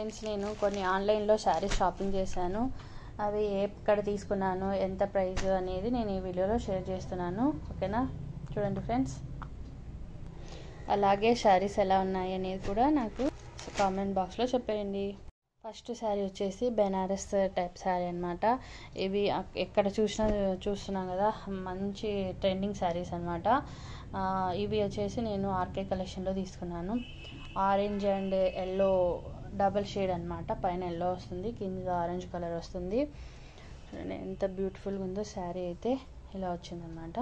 friends నేను కొన్ని ఆన్లైన్లో శారీస్ షాపింగ్ చేశాను అవి ఎక్కడ తీసుకున్నాను ఎంత ప్రైస్ అనేది నేను ఈ వీడియోలో షేర్ చేస్తున్నాను ఓకేనా చూడండి ఫ్రెండ్స్ అలాగే శారీస్ ఎలా ఉన్నాయి అనేది కూడా నాకు కామెంట్ బాక్స్లో చెప్పేయండి ఫస్ట్ శారీ వచ్చేసి బెనారస్ టైప్ శారీ అనమాట ఇవి ఎక్కడ చూసినా చూస్తున్నాం కదా మంచి ట్రెండింగ్ శారీస్ అనమాట ఇవి వచ్చేసి నేను ఆర్కే కలెక్షన్లో తీసుకున్నాను orange and yellow double shade అనమాట పైన ఎల్లో వస్తుంది కింద ఆరెంజ్ కలర్ వస్తుంది ఎంత బ్యూటిఫుల్గా ఉందో శారీ అయితే ఇలా వచ్చిందనమాట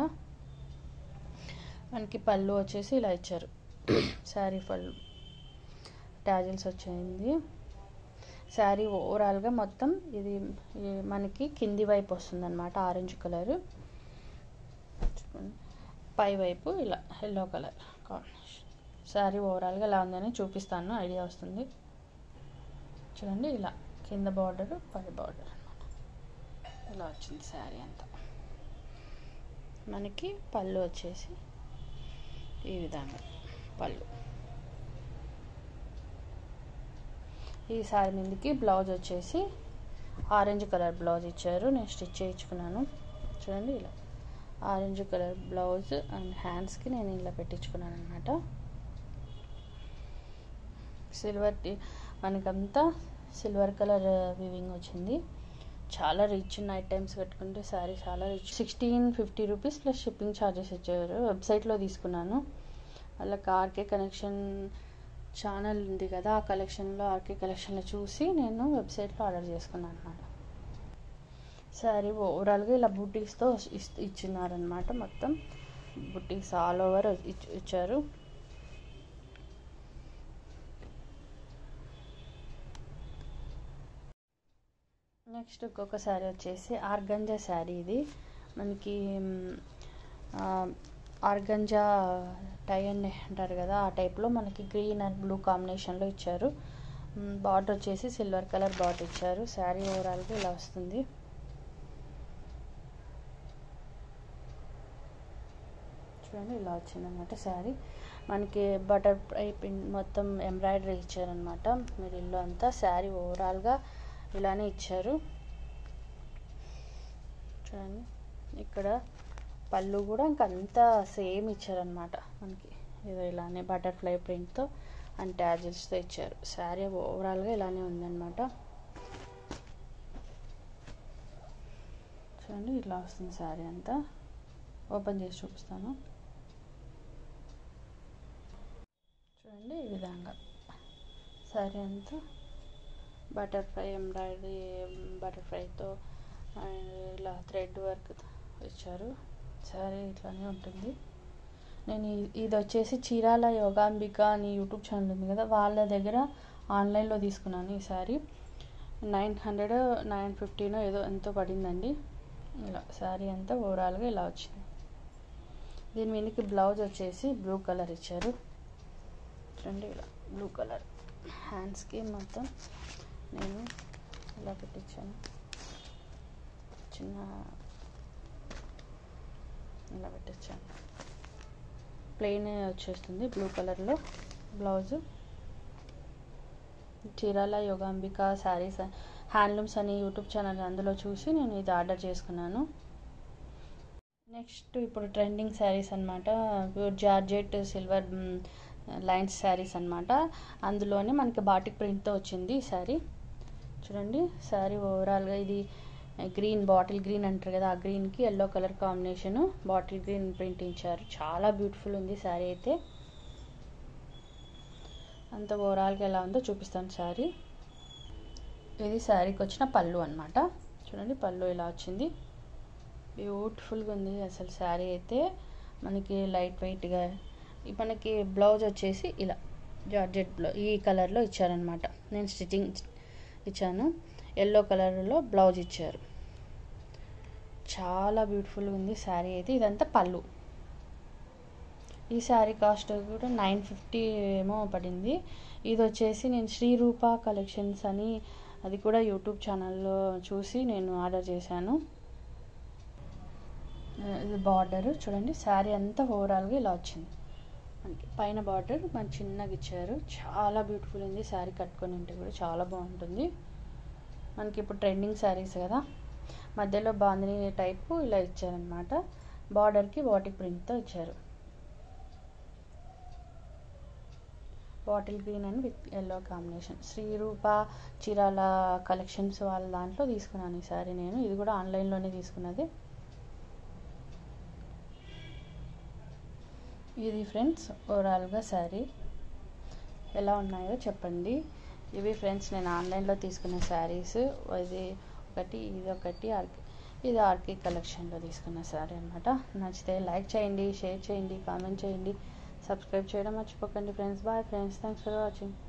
మనకి పళ్ళు వచ్చేసి ఇలా ఇచ్చారు శారీ పళ్ళు టాజిల్స్ వచ్చింది శారీ ఓవరాల్గా మొత్తం ఇది మనకి కింది వైపు వస్తుంది అనమాట ఆరెంజ్ కలర్ పై వైపు ఇలా ఎల్లో కలర్ కాంబినేషన్ శారీ ఓవరాల్గా ఎలా ఉందని చూపిస్తాను ఐడియా వస్తుంది చూడండి ఇలా కింద బార్డర్ పై బార్డర్ అనమాట ఇలా వచ్చింది శారీ అంతా మనకి పళ్ళు వచ్చేసి ఈ విధంగా పళ్ళు ఈ శారీ మీదకి బ్లౌజ్ వచ్చేసి ఆరెంజ్ కలర్ బ్లౌజ్ ఇచ్చారు నేను స్టిచ్ చేయించుకున్నాను చూడండి ఇలా ఆరెంజ్ కలర్ బ్లౌజ్ అండ్ హ్యాండ్స్కి నేను ఇలా పెట్టించుకున్నాను అనమాట సిల్వర్ మనకంతా సిల్వర్ కలర్ వివింగ్ వచ్చింది చాలా రిచ్ నైట్ టైమ్స్ కట్టుకుంటే శారీ చాలా rich sixteen fifty rupees plus shipping charges ఇచ్చారు వెబ్సైట్లో తీసుకున్నాను అలా ఆర్కే కనెక్షన్ ఛానల్ ఉంది కదా ఆ కలెక్షన్లో ఆర్కే కలెక్షన్లో చూసి నేను వెబ్సైట్లో ఆర్డర్ చేసుకున్నాను అనమాట శారీ ఓవరాల్గా ఇలా బుటీస్తో ఇచ్చినారనమాట మొత్తం బుటీస్ ఆల్ ఓవర్ ఇచ్చారు నెక్స్ట్ ఇంకొక శారీ వచ్చేసి ఆర్గంజా శారీ ఇది మనకి ఆర్గంజా టై అండ్ అంటారు కదా ఆ టైప్లో మనకి గ్రీన్ అండ్ బ్లూ కాంబినేషన్లో ఇచ్చారు బార్డర్ వచ్చేసి సిల్వర్ కలర్ బార్డర్ ఇచ్చారు శారీ ఓవరాల్గా ఇలా వస్తుంది చూడండి ఇలా వచ్చిందనమాట శారీ మనకి బటర్ ఫ్లై పిన్ మొత్తం ఎంబ్రాయిడరీ ఇచ్చారనమాట మీరు ఇల్లు అంతా శారీ ఓవరాల్గా ఇలానే ఇచ్చారు చూడండి ఇక్కడ పళ్ళు కూడా ఇంకంతా సేమ్ ఇచ్చారనమాట మనకి ఏదో ఇలానే బటర్ఫ్లై ప్రింట్తో అండ్ ట్యాజిల్స్తో ఇచ్చారు శారీ ఓవరాల్గా ఇలానే ఉందన్నమాట చూడండి ఇట్లా వస్తుంది శారీ అంతా ఓపెన్ చేసి చూపిస్తాను చూడండి ఈ విధంగా శారీ అంతా బటర్ఫ్లై ఎంబ్రాయిడరీ బటర్ఫ్లైతో అండ్ ఇలా థ్రెడ్ వర్క్ ఇచ్చారు శారీ ఇట్లానే ఉంటుంది నేను ఇది వచ్చేసి చీరాల యోగాంబిక అని యూట్యూబ్ ఛానల్ ఉంది కదా వాళ్ళ దగ్గర ఆన్లైన్లో తీసుకున్నాను ఈ శారీ నైన్ హండ్రెడ్ నైన్ ఫిఫ్టీనో ఏదో ఎంతో పడిందండి ఇలా శారీ అంతా ఓవరాల్గా ఇలా వచ్చింది దీని మీదకి బ్లౌజ్ వచ్చేసి బ్లూ కలర్ ఇచ్చారు చూడండి ఇలా బ్లూ కలర్ హ్యాండ్స్కి మొత్తం నేను ఇలా పెట్టించాను చిన్న ఇలా పెట్టించాను ప్లెయిన్ వచ్చేస్తుంది బ్లూ కలర్లో బ్లౌజ్ చీరాల యోగాంబిక శారీస్ హ్యాండ్లూమ్స్ అని యూట్యూబ్ ఛానల్ అందులో చూసి నేను ఇది ఆర్డర్ చేసుకున్నాను నెక్స్ట్ ఇప్పుడు ట్రెండింగ్ శారీస్ అనమాట pure georgette silver lines saris అనమాట అందులోనే మనకి బాటిక్ ప్రింట్తో వచ్చింది ఈ శారీ చూడండి శారీ ఓవరాల్గా ఇది గ్రీన్ బాటిల్ గ్రీన్ అంటారు కదా ఆ గ్రీన్కి yellow colour combination bottle green print ఇచ్చారు చాలా బ్యూటిఫుల్ ఉంది శారీ అయితే అంత ఓవరాల్గా ఎలా ఉందో చూపిస్తాను శారీ ఇది శారీకి వచ్చిన పళ్ళు అనమాట చూడండి పళ్ళు ఇలా వచ్చింది బ్యూటిఫుల్గా ఉంది అసలు శారీ అయితే మనకి లైట్ వెయిట్గా మనకి బ్లౌజ్ వచ్చేసి ఇలా జార్జెట్ బ్లౌ ఈ కలర్లో ఇచ్చారనమాట నేను స్టిచ్చింగ్ ఇచ్చాను ఎల్లో కలర్లో బ్లౌజ్ ఇచ్చారు చాలా బ్యూటిఫుల్గా ఉంది శారీ అయితే ఇదంతా పళ్ళు ఈ శారీ కాస్ట్ కూడా నైన్ ఫిఫ్టీ ఏమో పడింది ఇది వచ్చేసి నేను శ్రీరూప కలెక్షన్స్ అని అది కూడా యూట్యూబ్ ఛానల్లో చూసి నేను ఆర్డర్ చేశాను ఇది బార్డర్ చూడండి శారీ అంతా ఓవరాల్గా ఇలా వచ్చింది మనకి పైన బార్డర్ మన చిన్నగా ఇచ్చారు చాలా బ్యూటిఫుల్ ఉంది శారీ కట్టుకొని ఉంటే కూడా చాలా బాగుంటుంది మనకి ఇప్పుడు ట్రెండింగ్ శారీస్ కదా మధ్యలో బాందిని టైపు ఇలా ఇచ్చారనమాట బార్డర్కి వాటిక్ ప్రింట్తో ఇచ్చారు bottle green and with yellow combination Srirupa Chirala collections వాళ్ళ దాంట్లో తీసుకున్నాను ఈ సారీ నేను ఇది కూడా ఆన్లైన్లోనే తీసుకున్నది ఇది ఫ్రెండ్స్ ఓవరాల్గా శారీ ఎలా ఉన్నాయో చెప్పండి ఇవి ఫ్రెండ్స్ నేను ఆన్లైన్లో తీసుకున్న శారీస్ ఇది ఒకటి ఇది ఒకటి ఆర్కి ఇది ఆర్కి కలెక్షన్లో తీసుకున్న శారీ అనమాట నచ్చితే లైక్ చేయండి షేర్ చేయండి కామెంట్ చేయండి సబ్స్క్రైబ్ చేయడం మర్చిపోకండి friends bye friends thanks for watching